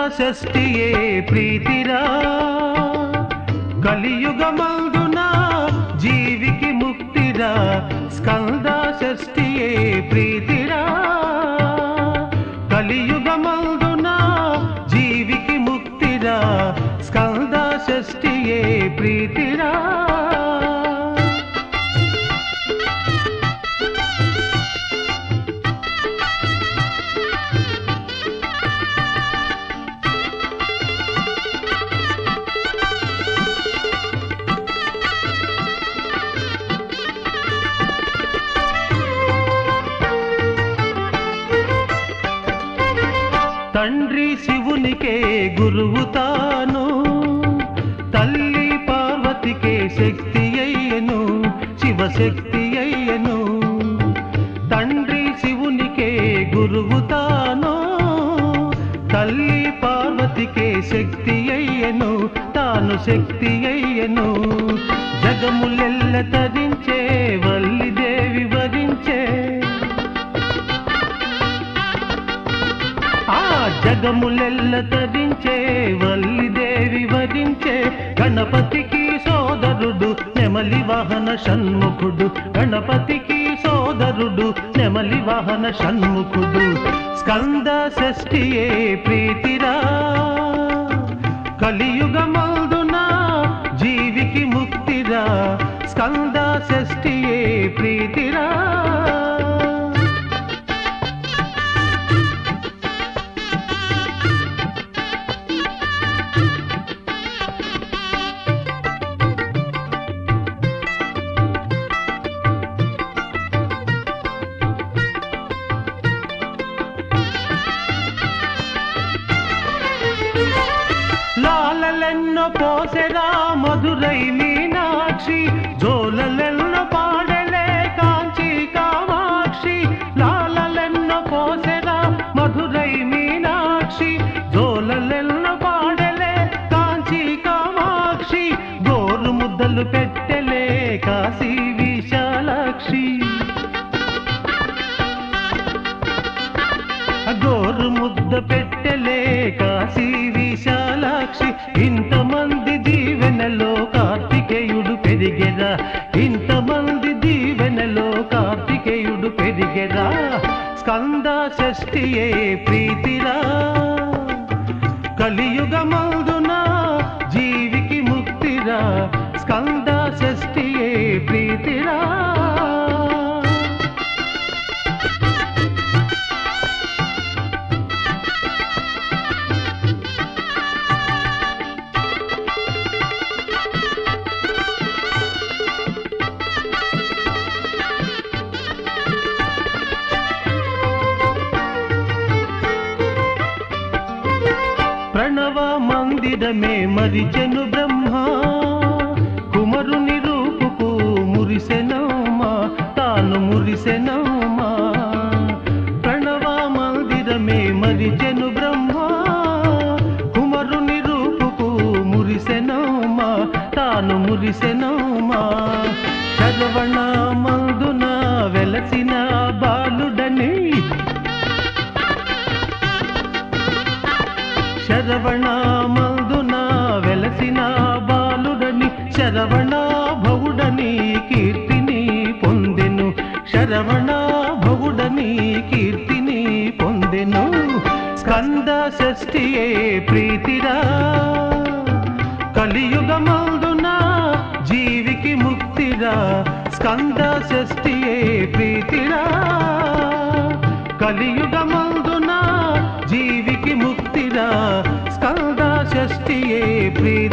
షష్ఠియే ప్రీతిరా కలియుగమందున జీవికి ముక్తిరా స్కంద షష్ఠియే ప్రీతిరా కలియుగమందున జీవికి ముక్తిరా స్కంద షష్ఠియే ప్రీతిరా తండ్రి శివునికే గురువు తాను తల్లి పార్వతికే శక్తి అయ్యను శివశక్తి అయ్యను తండ్రి శివునికే గురువు తాను తల్లి పార్వతికే శక్తి అయ్యను తాను శక్తి అయ్యను జగములెల్ల తరించే వల్లిదేవి వరించే ఆ జగములెల్ల తరించే వల్లిదేవి వరించే గణపతికి సోదరుడు నెమలి వాహన షణ్ముఖుడు గణపతికి సోదరుడు నెమలి వాహన షణ్ముఖుడు స్కంద షష్ఠియే ప్రీతిరా కలియుగమందున జీవికి ముక్తిరా స్కంద షష్ఠియే ప్రీతిరా లాలలెన్నో పోసెరా మధురై మీనాక్షి జోలలెన్నో పాడలే కాంచి కామాక్షి లాలలెన్నో పోసెరా మధురై మీనాక్షి జోలలెన్నో పాడలే కాంచి కామాక్షి గోరు ముద్దలు పెట్టలే కాశీ విశాలాక్షి గోరు ముద్ద పెట్టలే కాశీ విశాలాక్షి ఇంతమంది దీవెనలో కార్తికేయుడు పెరిగెరా ఇంతమంది దీవెనలో కార్తికేయుడు పెరిగెరా స్కంద షష్ఠియే ప్రీతిరా కలియుగమందున జీవికి ముక్తిరా స్కంద షష్ఠియే ప్రీతిరా ప్రణవ మందిరమే మరిచెను బ్రహ్మ కుమరుని రూపుకు మురిసెనమ్మా తాను మురిసెనమ్మా ప్రణవ మందిరమే మరిచెను బ్రహ్మ కుమరుని రూపుకు మురిసెనమ్మా తాను మురిసెనమ్మా శరవణ మందున వెలసిన బాలుడని శరవణ మందున వెలసిన బాలుడని శరవణ భవుడని కీర్తిని పొందెను శరవణ భవుడని కీర్తిని పొందెను స్కంద షష్ఠియే ప్రీతిరా కలియుగమందున జీవికి ముక్తిరా స్కంద షష్ఠియే ప్రీతిరా కలియుగమందున జీవికి ముక్తిరా స్కంద షష్ఠియే ప్రీతి